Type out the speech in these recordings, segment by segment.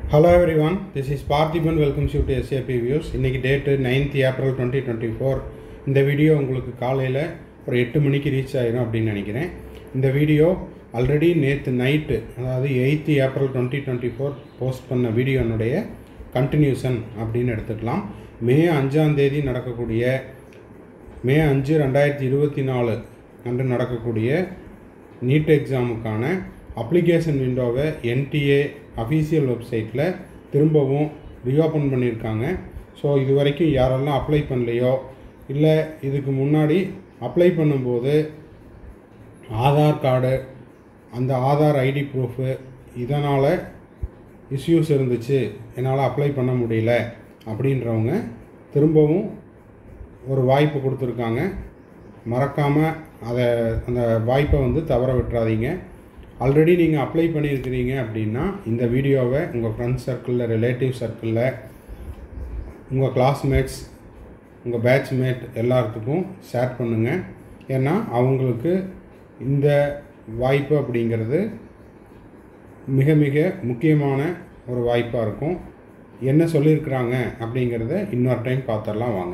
hello everyone this is Parthiban welcomes you to SAP views இன்றைக்கி date ninth April twenty twenty four இந்த video உங்களுக்கு காலையில் ஒரு எட்டு மணிக்கு ரீச் ஆயிரும் அப்படின்னு நினைக்கிறேன் இந்த வீடியோ ஆல்ரெடி நேற்று நைட்டு அதாவது eighth April twenty twenty four post பண்ண வீடியோனுடைய கண்டினியூஷன் அப்படின்னு எடுத்துக்கலாம் மே அஞ்சாம் தேதி நடக்கக்கூடிய மே அஞ்சு ரெண்டாயிரத்தி இருபத்தி நாலு அன்று நடக்கக்கூடிய நீட் எக்ஸாமுக்கான அப்ளிகேஷன் விண்டோவை என்டிஏ அஃபீஷியல் வெப்சைட்டில் திரும்பவும் ரீஓப்பன் பண்ணியிருக்காங்க ஸோ இது வரைக்கும் யாரெல்லாம் அப்ளை பண்ணலையோ இல்லை இதுக்கு முன்னாடி அப்ளை பண்ணும்போது ஆதார் கார்டு அந்த ஆதார் ஐடி ப்ரூஃபு இதனால் இஷ்யூஸ் இருந்துச்சு என்னால் அப்ளை பண்ண முடியல அப்படின்றவங்க திரும்பவும் ஒரு வாய்ப்பு கொடுத்துருக்காங்க மறக்காமல் அதை அந்த வாய்ப்பை வந்து தவற விட்டுறாதீங்க ஆல்ரெடி நீங்கள் அப்ளை பண்ணியிருக்கிறீங்க அப்படின்னா இந்த வீடியோவை உங்கள் ஃப்ரெண்ட்ஸ் சர்க்கிளில் ரிலேட்டிவ் சர்க்கிளில் உங்கள் கிளாஸ்மேட்ஸ் உங்கள் பேட்ச்மேட் எல்லாத்துக்கும் ஷேர் பண்ணுங்கள் ஏன்னா அவங்களுக்கு இந்த வாய்ப்பு அப்படிங்கிறது மிக மிக முக்கியமான ஒரு வாய்ப்பாக இருக்கும் என்ன சொல்லியிருக்கிறாங்க அப்படிங்கிறத இன்னொரு டைம் பார்த்துடலாம் வாங்க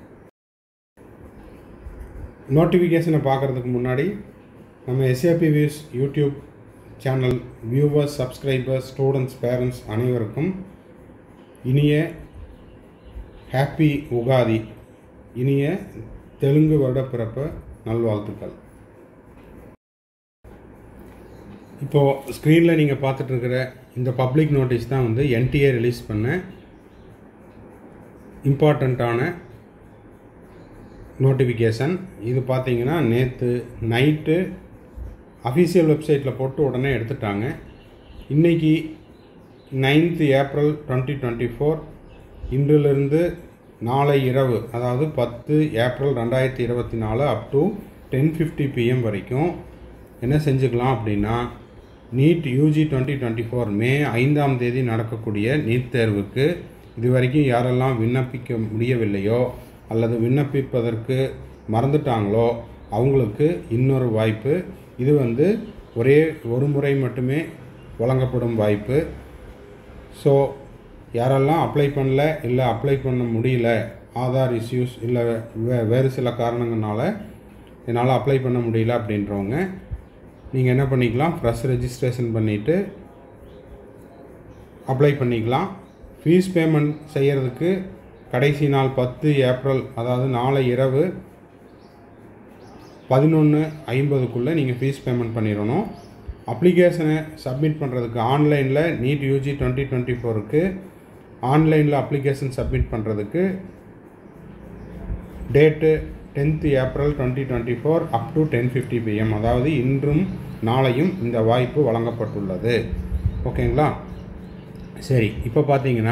நோட்டிஃபிகேஷனை பார்க்குறதுக்கு முன்னாடி நம்ம SAP views YouTube channel viewers subscribers students parents அனைவருக்கும் இனிய ஹாப்பி உகாதி இனிய தெலுங்கு வருடப்பிறப்பு நல்வாழ்த்துக்கள் இப்போது ஸ்க்ரீனில் நீங்கள் பார்த்துட்ருக்கிற இந்த பப்ளிக் நோட்டீஸ் தான் வந்து என்டிஏ ரிலீஸ் பண்ண இம்பார்ட்டண்ட்டான நோட்டிஃபிகேஷன் இது பார்த்தீங்கன்னா நேற்று நைட்டு அஃபீஷியல் வெப்சைட்டில் போட்டு உடனே எடுத்துட்டாங்க இன்றைக்கி ninth April twenty twenty four இன்றிலிருந்து நாளை இரவு அதாவது பத்து ஏப்ரல் ரெண்டாயிரத்தி இருபத்தி நாலு up to ten fifty PM வரைக்கும் என்ன செஞ்சுக்கலாம் அப்படின்னா NEET UG twenty twenty four May ஐந்தாம் தேதி நடக்கக்கூடிய நீட் தேர்வுக்கு இது வரைக்கும் யாரெல்லாம் விண்ணப்பிக்க முடியவில்லையோ அல்லது விண்ணப்பிப்பதற்கு மறந்துட்டாங்களோ அவங்களுக்கு இன்னொரு வாய்ப்பு இது வந்து ஒரே ஒரு முறை மட்டுமே வழங்கப்படும் வாய்ப்பு ஸோ யாரெல்லாம் அப்ளை பண்ணல இல்லை அப்ளை பண்ண முடியல ஆதார் இஷ்யூஸ் இல்லை வே வேறு சில காரணங்களால என்னால் அப்ளை பண்ண முடியல அப்படின்றவங்க நீங்கள் என்ன பண்ணிக்கலாம் ஃப்ரெஷ் ரெஜிஸ்ட்ரேஷன் பண்ணிவிட்டு அப்ளை பண்ணிக்கலாம் ஃபீஸ் பேமெண்ட் செய்கிறதுக்கு கடைசி நாள் பத்து ஏப்ரல் அதாவது நாளை இரவு பதினொன்று ஐம்பதுக்குள்ளே நீங்கள் ஃபீஸ் பேமெண்ட் பண்ணிடணும் அப்ளிகேஷனை சப்மிட் பண்ணுறதுக்கு ஆன்லைனில் நீட் யூஜி டுவெண்ட்டி டுவெண்ட்டி ஃபோருக்கு ஆன்லைனில் அப்ளிகேஷன் சப்மிட் பண்ணுறதுக்கு date tenth April twenty twenty four up to ten fifty PM அதாவது இன்றும் நாளையும் இந்த வாய்ப்பு வழங்கப்பட்டுள்ளது ஓகேங்களா சரி இப்போ பார்த்தீங்கன்னா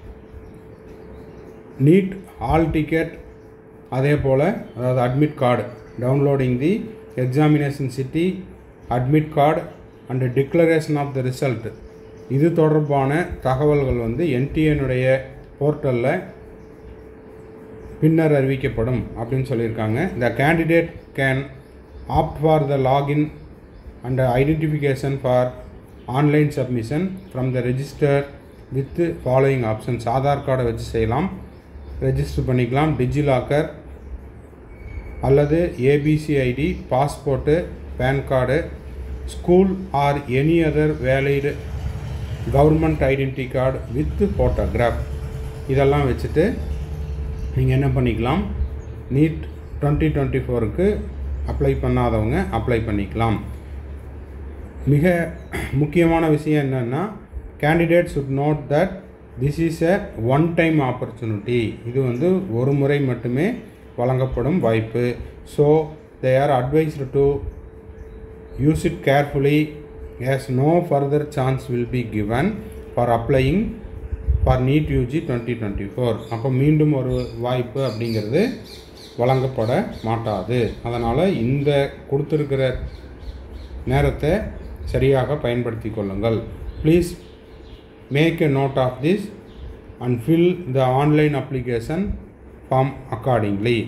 நீட் ஹால் டிக்கெட் அதே போல் அதாவது admit card downloading the examination city admit card and declaration of the result இது தொடர்பான தகவல்கள் வந்து என்டிஏனுடைய போர்ட்டலில் பின்னர் அறிவிக்கப்படும் அப்படின்னு சொல்லியிருக்காங்க the candidate can opt for the login and identification for online submission from the register with following options Aadhaar கார்டை வச்சு செய்யலாம் ரெஜிஸ்டர் பண்ணிக்கலாம் டிஜிலாக்கர் அல்லது ABC ID passport PAN card school or any other valid government identity card with photograph இதெல்லாம் வச்சுட்டு நீங்கள் என்ன பண்ணிக்கலாம் நீட் டுவெண்ட்டி டுவெண்ட்டி ஃபோருக்கு அப்ளை பண்ணாதவங்க அப்ளை பண்ணிக்கலாம் மிக முக்கியமான விஷயம் என்னென்னா candidate should note that this is a one time opportunity இது வந்து ஒரு முறை மட்டுமே வழங்கப்படும் வாய்ப்பு so they are advised to use it carefully as no further chance will be given for applying for NEET UG twenty twenty four அப்போ மீண்டும் ஒரு வாய்ப்பு அப்படிங்கிறது வழங்கப்பட மாட்டாது அதனால் இந்த கொடுத்துருக்கிற நேரத்தை சரியாக பயன்படுத்தி கொள்ளுங்கள் please make a note of this and fill the online application form accordingly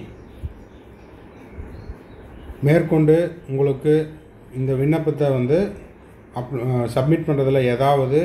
மேற்கொண்டு உங்களுக்கு இந்த விண்ணப்பத்தை வந்து அப் சப்மிட் பண்ணுறதுல ஏதாவது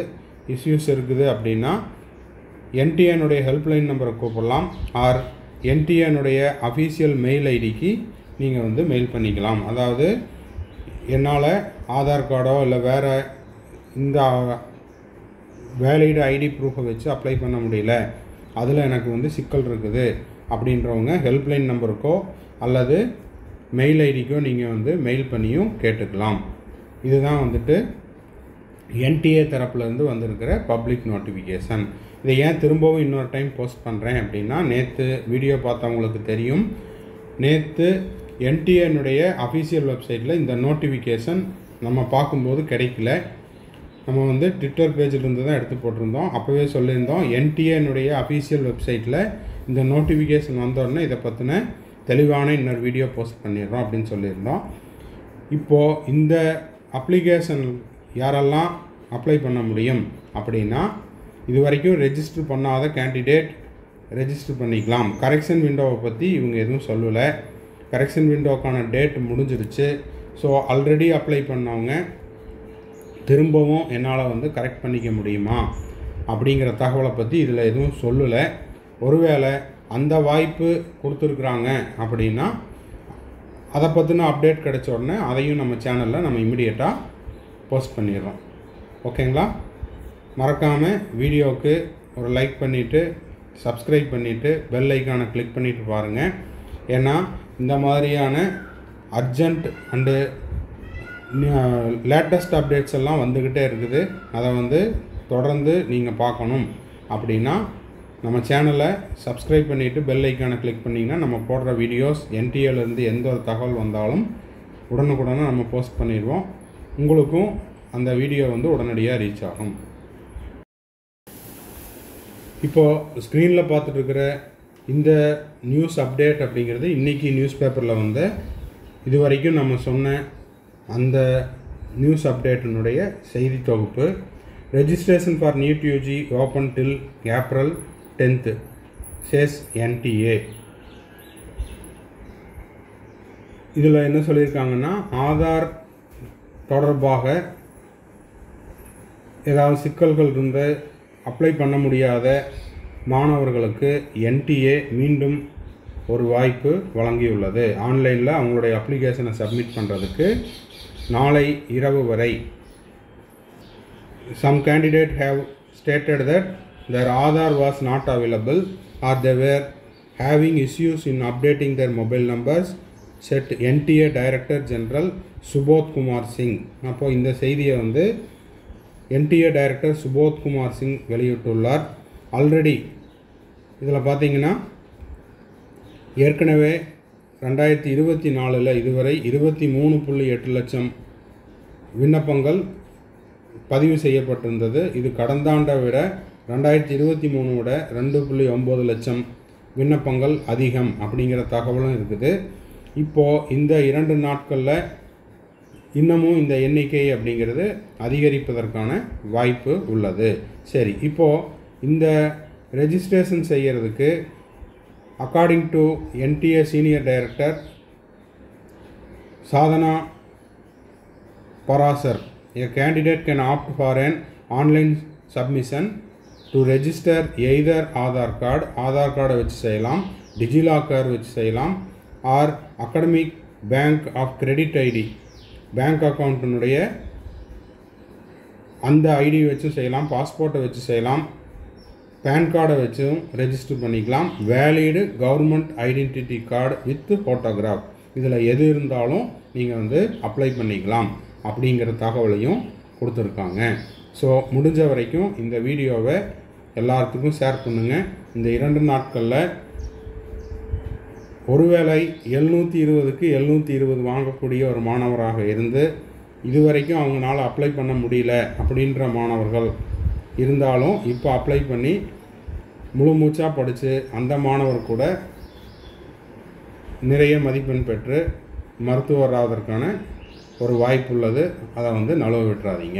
இஷ்யூஸ் இருக்குது அப்படின்னா என்டிஏனுடைய ஹெல்ப்லைன் நம்பரை கூப்பிடலாம் ஆர் என்டிஏனுடைய அஃபீஷியல் மெயில் ஐடிக்கு நீங்கள் வந்து மெயில் பண்ணிக்கலாம் அதாவது என்னால் ஆதார் கார்டோ இல்லை வேறு இந்த வேலிட் ஐடி ப்ரூஃபை வச்சு அப்ளை பண்ண முடியல அதில் எனக்கு வந்து சிக்கல் இருக்குது அப்படின்றவங்க ஹெல்ப்லைன் நம்பருக்கோ அல்லது மெயில் ஐடிக்கோ நீங்கள் வந்து மெயில் பண்ணியும் கேட்டுக்கலாம் இதுதான் வந்துட்டு என்டிஏ தரப்புலேருந்து வந்திருக்கிற பப்ளிக் நோட்டிஃபிகேஷன் இதை ஏன் திரும்பவும் இன்னொரு டைம் போஸ்ட் பண்ணுறேன் அப்படின்னா நேற்று வீடியோ பார்த்தவங்களுக்கு தெரியும் நேற்று என்டிஏனுடைய அஃபீஷியல் வெப்சைட்டில் இந்த நோட்டிஃபிகேஷன் நம்ம பார்க்கும்போது கிடைக்கல நம்ம வந்து ட்விட்டர் பேஜிலிருந்து தான் எடுத்து போட்டிருந்தோம் அப்போவே சொல்லியிருந்தோம் என்டிஏனுடைய அஃபீஷியல் வெப்சைட்டில் இந்த நோட்டிஃபிகேஷன் வந்தோடனே இதை பற்றின தெளிவான இன்னொரு வீடியோ போஸ்ட் பண்ணிடுறோம் அப்படின்னு சொல்லியிருந்தோம் இப்போது இந்த அப்ளிகேஷன் யாரெல்லாம் அப்ளை பண்ண முடியும் அப்படின்னா இது வரைக்கும் ரெஜிஸ்டர் பண்ணாத கேண்டிடேட் ரெஜிஸ்டர் பண்ணிக்கலாம் கரெக்ஷன் விண்டோவை பற்றி இவங்க எதுவும் சொல்லலை கரெக்ஷன் விண்டோக்கான டேட் முடிஞ்சிருச்சு ஸோ ஆல்ரெடி அப்ளை பண்ணவங்க திரும்பவும் என்னால் வந்து கரெக்ட் பண்ணிக்க முடியுமா அப்படிங்கிற தகவலை பற்றி இதில் எதுவும் சொல்லலை ஒருவேளை அந்த வாய்ப்பு கொடுத்துருக்குறாங்க அப்படின்னா அதை பற்றின அப்டேட் கிடைச்ச உடனே அதையும் நம்ம சேனலில் நம்ம இமிடியேட்டாக போஸ்ட் பண்ணிடுறோம் ஓகேங்களா மறக்காமல் வீடியோவுக்கு ஒரு லைக் பண்ணிவிட்டு சப்ஸ்கிரைப் பண்ணிவிட்டு பெல் ஐக்கானை கிளிக் பண்ணிவிட்டு பாருங்கள் ஏன்னா இந்த மாதிரியான அர்ஜெண்ட் அண்டு லேட்டஸ்ட் அப்டேட்ஸ் எல்லாம் வந்துக்கிட்டே இருக்குது அதை வந்து தொடர்ந்து நீங்கள் பார்க்கணும் அப்படின்னா நம்ம சேனலை சப்ஸ்கிரைப் பண்ணிவிட்டு பெல் ஐக்கானை கிளிக் பண்ணிங்கன்னா நம்ம போடுற வீடியோஸ் என்டிஏலேருந்து எந்த ஒரு தகவல் வந்தாலும் உடனுக்குடனே நம்ம போஸ்ட் பண்ணிடுவோம் உங்களுக்கும் அந்த வீடியோ வந்து உடனடியாக ரீச் ஆகும் இப்போது ஸ்க்ரீனில் பார்த்துட்டு இருக்கிற இந்த நியூஸ் அப்டேட் அப்படிங்கிறது இன்றைக்கி நியூஸ் பேப்பரில் வந்து இது வரைக்கும் நம்ம சொன்ன அந்த நியூஸ் அப்டேட்டினுடைய செய்தி தொகுப்பு registration for NEET UG open till April tenth says NTA இதில் என்ன சொல்லியிருக்காங்கன்னா ஆதார் தொடர்பாக ஏதாவது சிக்கல்கள் இருந்து அப்ளை பண்ண முடியாத மாணவர்களுக்கு என்டிஏ மீண்டும் ஒரு வாய்ப்பு வழங்கியுள்ளது ஆன்லைனில் அவங்களுடைய அப்ளிகேஷனை சப்மிட் பண்ணுறதுக்கு நாளை இரவு வரை some candidate have stated that their Aadhaar was not available or they were having issues in updating their mobile numbers said NTA Director General Subodh Kumar Singh அப்போ இந்த செய்தியை வந்து என்டிஏ டைரக்டர் சுபோத் குமார் சிங் வெளியிட்டுள்ளார் ஆல்ரெடி இதில் பார்த்தீங்கன்னா ஏற்கனவே ரெண்டாயிரத்தி இருபத்தி நாலில் இதுவரை இருபத்தி மூணு புள்ளி எட்டு லட்சம் விண்ணப்பங்கள் பதிவு செய்யப்பட்டிருந்தது இது கடந்த ஆண்டை விட ரெண்டாயிரத்தி இருபத்தி மூணு விட ரெண்டு புள்ளி ஒம்பது லட்சம் விண்ணப்பங்கள் அதிகம் அப்படிங்கிற தகவலும் இருக்குது இப்போது இந்த இரண்டு நாட்களில் இன்னமும் இந்த எண்ணிக்கை அப்படிங்கிறது அதிகரிப்பதற்கான வாய்ப்பு உள்ளது சரி இப்போது இந்த ரெஜிஸ்ட்ரேஷன் செய்கிறதுக்கு according to NTA senior director Sadhana Parashar A candidate can opt for an online submission to register either Aadhaar card Aadhaar கார்டை வச்சு செய்யலாம் டிஜிலாக்கர் வச்சு செய்யலாம் or academic bank of credit ID bank அக்கௌண்ட்டினுடைய அந்த ஐடி வச்சும் செய்யலாம் பாஸ்போர்ட்டை வச்சு செய்யலாம் பேன் கார்டை வச்சும் ரெஜிஸ்டர் பண்ணிக்கலாம் valid government identity card with photograph இதில் எது இருந்தாலும் நீங்கள் வந்து அப்ளை பண்ணிக்கலாம் அப்படிங்கிற தகவலையும் கொடுத்துருக்காங்க ஸோ முடிஞ்ச வரைக்கும் இந்த வீடியோவை எல்லாத்துக்கும் ஷேர் பண்ணுங்கள் இந்த இரண்டு நாட்களில் ஒருவேளை எழுநூற்றி இருபதுக்கு எழுநூற்றி இருபது வாங்கக்கூடிய ஒரு மாணவராக இருந்து இதுவரைக்கும் அவங்களால அப்ளை பண்ண முடியல அப்படின்ற மாணவர்கள் இருந்தாலும் இப்போ அப்ளை பண்ணி முழு மூச்சாக படித்து அந்த மாணவர் கூட நிறைய மதிப்பெண் பெற்று மருத்துவர் ஆவதற்கான ஒரு வாய்ப்பு உள்ளது அதை வந்து நழுவ விட்டுறாதீங்க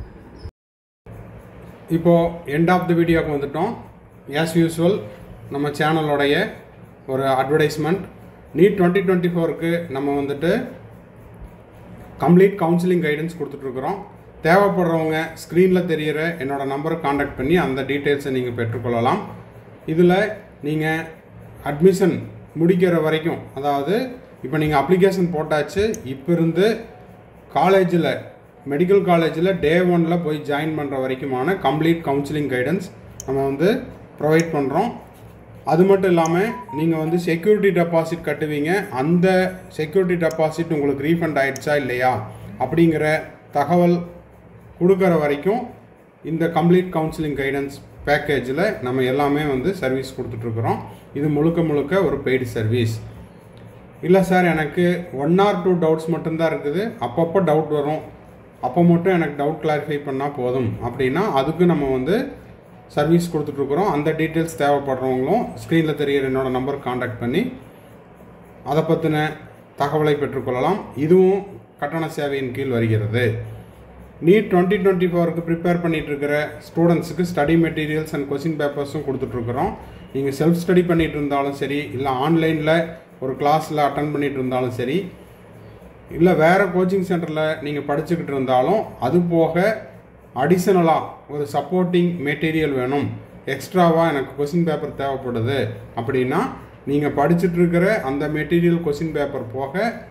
இப்போது எண்ட் ஆஃப் த வீடியோக்கு வந்துட்டோம் ஆஸ் யூஸ்வல் நம்ம சேனலோடைய ஒரு அட்வர்டைஸ்மெண்ட் நீட் டுவெண்ட்டி டுவெண்ட்டி ஃபோருக்கு நம்ம வந்துட்டு கம்ப்ளீட் கவுன்சிலிங் கைடன்ஸ் கொடுத்துட்ருக்குறோம் தேவைப்படுறவங்க ஸ்க்ரீனில் தெரிகிற என்னோட நம்பரை காண்டாக்ட் பண்ணி அந்த டீட்டெயில்ஸை நீங்கள் பெற்றுக்கொள்ளலாம் இதில் நீங்கள் அட்மிஷன் முடிக்கிற வரைக்கும் அதாவது இப்போ நீங்கள் அப்ளிகேஷன் போட்டாச்சு இப்போ இருந்து காலேஜில் மெடிக்கல் காலேஜில் டே ஒனில் போய் ஜாயின் பண்ணுற வரைக்குமான கம்ப்ளீட் கவுன்சிலிங் கைடன்ஸ் நம்ம வந்து ப்ரொவைட் பண்ணுறோம் அது மட்டும் இல்லாமல் நீங்கள் வந்து செக்யூரிட்டி டெபாசிட் கட்டுவீங்க அந்த செக்யூரிட்டி டெபாசிட் உங்களுக்கு ரீஃபண்ட் ஆயிடுச்சா இல்லையா அப்படிங்கிற தகவல் கொடுக்குற வரைக்கும் இந்த கம்ப்ளீட் கவுன்சிலிங் கைடன்ஸ் பேக்கேஜில் நம்ம எல்லாமே வந்து சர்வீஸ் கொடுத்துட்ருக்குறோம் இது முழுக்க முழுக்க ஒரு பெய்டு சர்வீஸ் இல்லை சார் எனக்கு ஒன் ஆர் டூ டவுட்ஸ் மட்டும்தான் இருக்குது அப்பப்போ டவுட் வரும் அப்போ மட்டும் எனக்கு டவுட் கிளாரிஃபை பண்ணால் போதும் அப்படின்னா அதுக்கு நம்ம வந்து சர்வீஸ் கொடுத்துட்ருக்குறோம் அந்த டீட்டெயில்ஸ் தேவைப்படுறவங்களும் ஸ்க்ரீனில் தெரிகிற என்னோட நம்பர் காண்டாக்ட் பண்ணி அதை பற்றின தகவலை பெற்றுக்கொள்ளலாம் இதுவும் கட்டண சேவையின் கீழ் வருகிறது நீட் டுவெண்ட்டி டுவெண்ட்டி ஃபோருக்கு ப்ரிப்பேர் பண்ணிட்டு இருக்கிற ஸ்டூடெண்ட்ஸுக்கு ஸ்டடி மெட்டீரியல்ஸ் அண்ட் கொஸ்டின் பேப்பர்ஸும் கொடுத்துட்ருக்குறோம் நீங்கள் செல்ஃப் ஸ்டடி பண்ணிட்டு இருந்தாலும் சரி இல்லை ஆன்லைனில் ஒரு கிளாஸில் அட்டன் பண்ணிட்டு இருந்தாலும் சரி இல்லை வேறு கோச்சிங் சென்டரில் நீங்கள் படிச்சுக்கிட்டு இருந்தாலும் அது போக அடிஷ்னலாக ஒரு சப்போர்ட்டிங் மெட்டீரியல் வேணும் எக்ஸ்ட்ராவாக எனக்கு கொஸ்டின் பேப்பர் தேவைப்படுது அப்படின்னா நீங்கள் படிச்சுட்டு இருக்கிற அந்த மெட்டீரியல் கொஸ்டின் பேப்பர் போக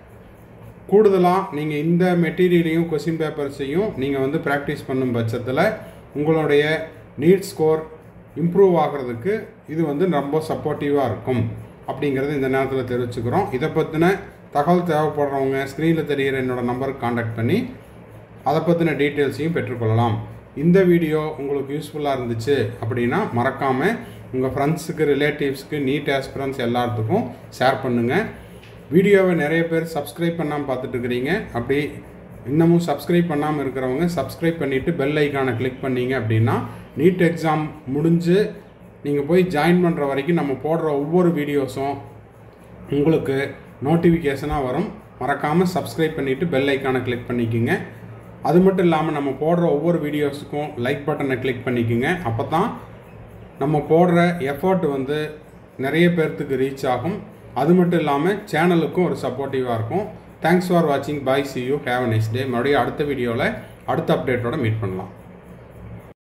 கூடுதலாக நீங்கள் இந்த மெட்டீரியலையும் கொஸ்டின் பேப்பர்ஸையும் நீங்கள் வந்து ப்ராக்டிஸ் பண்ணும் பட்சத்தில் உங்களுடைய நீட் ஸ்கோர் இம்ப்ரூவ் ஆகிறதுக்கு இது வந்து ரொம்ப சப்போர்ட்டிவாக இருக்கும் அப்படிங்கிறது இந்த நேரத்தில் தெரிவிச்சுக்கிறோம் இதை பற்றின தகவல் தேவைப்படுறவங்க ஸ்க்ரீனில் தெரிகிற என்னோட நம்பருக்கு காண்டாக்ட் பண்ணி அதை பற்றின டீட்டெயில்ஸையும் பெற்றுக்கொள்ளலாம் இந்த வீடியோ உங்களுக்கு யூஸ்ஃபுல்லாக இருந்துச்சு அப்படின்னா மறக்காமல் உங்கள் ஃப்ரெண்ட்ஸுக்கு ரிலேட்டிவ்ஸ்க்கு நீட் ஆஸ்பிரன்ஸ் எல்லாத்துக்கும் ஷேர் பண்ணுங்கள் வீடியோவை நிறைய பேர் சப்ஸ்கிரைப் பண்ணாமல் பார்த்துட்டு இருக்கிறீங்க அப்படி இன்னமும் சப்ஸ்கிரைப் பண்ணாமல் இருக்கிறவங்க சப்ஸ்கிரைப் பண்ணிவிட்டு பெல் ஐக்கானை கிளிக் பண்ணீங்க அப்படின்னா நீட் எக்ஸாம் முடிஞ்சு நீங்கள் போய் ஜாயின் பண்ணுற வரைக்கும் நம்ம போடுற ஒவ்வொரு வீடியோஸும் உங்களுக்கு நோட்டிஃபிகேஷனாக வரும் மறக்காமல் சப்ஸ்கிரைப் பண்ணிவிட்டு பெல் ஐக்கானை கிளிக் பண்ணிக்கோங்க அது மட்டும் இல்லாமல் நம்ம போடுற ஒவ்வொரு வீடியோஸுக்கும் லைக் பட்டனை கிளிக் பண்ணிக்கோங்க அப்போ தான் நம்ம போடுற எஃபர்ட் வந்து நிறைய பேர்த்துக்கு ரீச் ஆகும் அது மட்டும் இல்லாமல் சேனலுக்கும் ஒரு சப்போர்ட்டிவாக இருக்கும் தேங்க்ஸ் ஃபார் வாட்சிங் bye see you have a nice day மறுபடியும் அடுத்த வீடியோவில் அடுத்த அப்டேட்டோட மீட் பண்ணலாம்